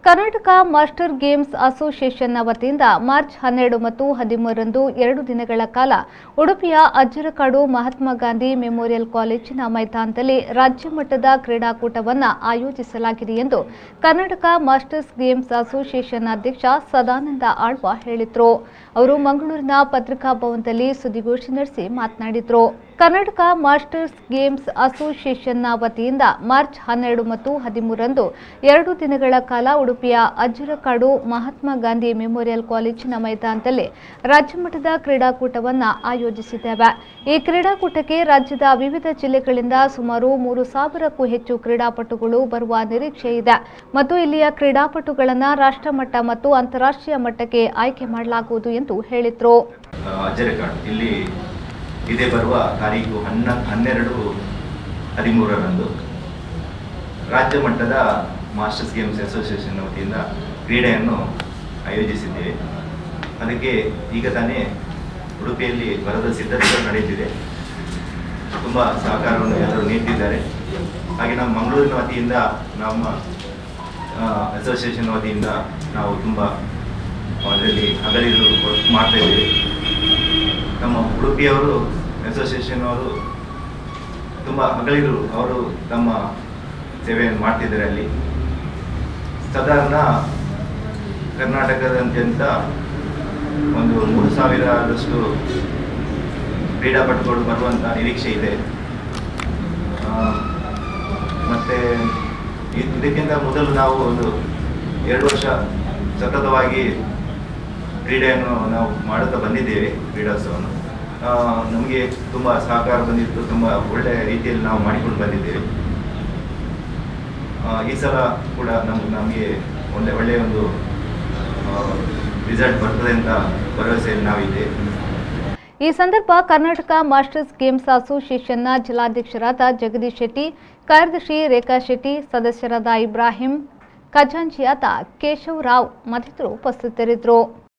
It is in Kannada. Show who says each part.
Speaker 1: ಕರ್ನಾಟಕ ಮಾಸ್ಟರ್ ಗೇಮ್ಸ್ ಅಸೋಸಿಯೇಷನ್ನ ವತಿಯಿಂದ ಮಾರ್ಚ್ ಹನ್ನೆರಡು ಮತ್ತು ಹದಿಮೂರರಂದು ಎರಡು ದಿನಗಳ ಕಾಲ ಉಡುಪಿಯ ಅಜ್ಜರಕಾಡು ಮಹಾತ್ಮ ಗಾಂಧಿ ಮೆಮೋರಿಯಲ್ ಕಾಲೇಜಿನ ಮೈದಾನದಲ್ಲಿ ರಾಜ್ಯ ಮಟ್ಟದ ಕ್ರೀಡಾಕೂಟವನ್ನು ಆಯೋಜಿಸಲಾಗಿದೆ ಎಂದು ಕರ್ನಾಟಕ ಮಾಸ್ಟರ್ಸ್ ಗೇಮ್ಸ್ ಅಸೋಸಿಯೇಷನ್ ಅಧ್ಯಕ್ಷ ಸದಾನಂದ ಆಳ್ವ ಹೇಳಿದರು ಅವರು ಮಂಗಳೂರಿನ ಪತ್ರಿಕಾ ಭವನದಲ್ಲಿ ಸುದ್ದಿಗೋಷ್ಠಿ ನಡೆಸಿ ಮಾತನಾಡಿದರು ಕರ್ನಾಟಕ ಮಾಸ್ಟರ್ಸ್ ಗೇಮ್ಸ್ ಅಸೋಸಿಯೇಷನ್ನ ವತಿಯಿಂದ ಮಾರ್ಚ್ ಹನ್ನೆರಡು ಮತ್ತು ಹದಿಮೂರರಂದು ಎರಡು ದಿನಗಳ ಕಾಲ ಉಡುಪಿಯ ಅಜ್ಜರಕಾಡು ಮಹಾತ್ಮ ಗಾಂಧಿ ಮೆಮೋರಿಯಲ್ ಕಾಲೇಜಿನ ಮೈದಾನದಲ್ಲಿ ರಾಜ್ಯಮಟ್ಟದ ಕ್ರೀಡಾಕೂಟವನ್ನು ಆಯೋಜಿಸಿದ್ದೇವೆ ಈ ಕ್ರೀಡಾಕೂಟಕ್ಕೆ ರಾಜ್ಯದ ವಿವಿಧ ಜಿಲ್ಲೆಗಳಿಂದ ಸುಮಾರು ಮೂರು ಸಾವಿರಕ್ಕೂ ಹೆಚ್ಚು ಕ್ರೀಡಾಪಟುಗಳು ಬರುವ ನಿರೀಕ್ಷೆ ಇದೆ ಮತ್ತು ಇಲ್ಲಿಯ ಕ್ರೀಡಾಪಟುಗಳನ್ನು ರಾಷ್ಟ್ರಮಟ್ಟ ಮತ್ತು ಅಂತಾರಾಷ್ಟ್ರೀಯ ಮಟ್ಟಕ್ಕೆ ಆಯ್ಕೆ ಮಾಡಲಾಗುವುದು ಎಂದು ಹೇಳಿದರು
Speaker 2: ಅಜ್ಜರಕಾಡು ಇಲ್ಲಿ ಇದೇ ಬರುವ ತಾರೀಕು ಹನ್ನ ಹನ್ನೆರಡು ಹದಿಮೂರರಂದು ರಾಜ್ಯ ಮಟ್ಟದ ಮಾಸ್ಟರ್ಸ್ ಗೇಮ್ಸ್ ಅಸೋಸಿಯೇಷನ್ ವತಿಯಿಂದ ಕ್ರೀಡೆಯನ್ನು ಆಯೋಜಿಸಿದ್ದೇವೆ ಅದಕ್ಕೆ ಈಗ ತಾನೇ ಉಡುಪಿಯಲ್ಲಿ ಬರದ ಸಿದ್ಧತೆಗಳು ನಡೆಯುತ್ತಿದೆ ತುಂಬ ಸಹಕಾರವನ್ನು ಎಲ್ಲರೂ ನೀಡ್ತಿದ್ದಾರೆ ಹಾಗೆ ನಮ್ಮ ಮಂಗಳೂರಿನ ವತಿಯಿಂದ ನಮ್ಮ ಅಸೋಸಿಯೇಷನ್ ವತಿಯಿಂದ ನಾವು ತುಂಬ ಅದರಲ್ಲಿ ಹಗಲಿರು ವರ್ಕ್ ಮಾಡ್ತಾ ಇದ್ದೀವಿ ನಮ್ಮ ಉಡುಪಿಯವರು ಅಸೋಸಿಯೇಷನ್ ಅವರು ತುಂಬ ಹಗಲಿರು ಅವರು ತಮ್ಮ ಸೇವೆಯನ್ನು ಮಾಡ್ತಿದ್ದಾರೆ ಅಲ್ಲಿ ಸಾಧಾರಣ ಕರ್ನಾಟಕದಾದ್ಯಂತ ಒಂದು ಮೂರು ಸಾವಿರದಷ್ಟು ಕ್ರೀಡಾಪಟುಗಳು ಬರುವಂಥ ನಿರೀಕ್ಷೆ ಇದೆ ಆ, ಮತ್ತೆ ಇದ್- ಇದಕ್ಕಿಂತ ಮೊದಲು ನಾವು ಒಂದು ಎರಡು ವರ್ಷ ಸತತವಾಗಿ ಕ್ರೀಡೆಯನ್ನು ನಾವು ಮಾಡುತ್ತಾ ಬಂದಿದ್ದೇವೆ ಕ್ರೀಡೋತ್ಸವವನ್ನು ಆ, ನಮಗೆ ತುಂಬ ಸಹಕಾರ ಬಂದಿತ್ತು ತುಂಬ ಒಳ್ಳೆಯ ರೀತಿಯಲ್ಲಿ ನಾವು ಮಾಡಿಕೊಂಡು ಬಂದಿದ್ದೇವೆ ಆ, ಈ ಸಲ ಕೂಡ ನಮ್ಗೆ ನಮಗೆ ಒಳ್ಳೆ ಒಳ್ಳೆಯ ಒಂದು ರಿಸಲ್ಟ್ ಬರ್ತದೆ ಅಂತ ಭರವಸೆಯಲ್ಲಿ ನಾವಿದ್ದೇವೆ
Speaker 1: ಈ ಸಂದರ್ಭ ಕರ್ನಾಟಕ ಮಾಸ್ಟರ್ಸ್ ಗೇಮ್ಸ್ ಅಸೋಸಿಯೇಷನ್ನ ಜಿಲ್ಲಾಧ್ಯಕ್ಷರಾದ ಜಗದೀಶ್ ಶೆಟ್ಟಿ ಕಾರ್ಯದರ್ಶಿ ರೇಖಾ ಶೆಟ್ಟಿ ಸದಸ್ಯರಾದ ಇಬ್ರಾಹಿಂ ಖಜಾಂಚಿಯಾದ ಕೇಶವ್ ರಾವ್ ಮತ್ತಿತರರು ಉಪಸ್ಥಿತರಿದ್ದರು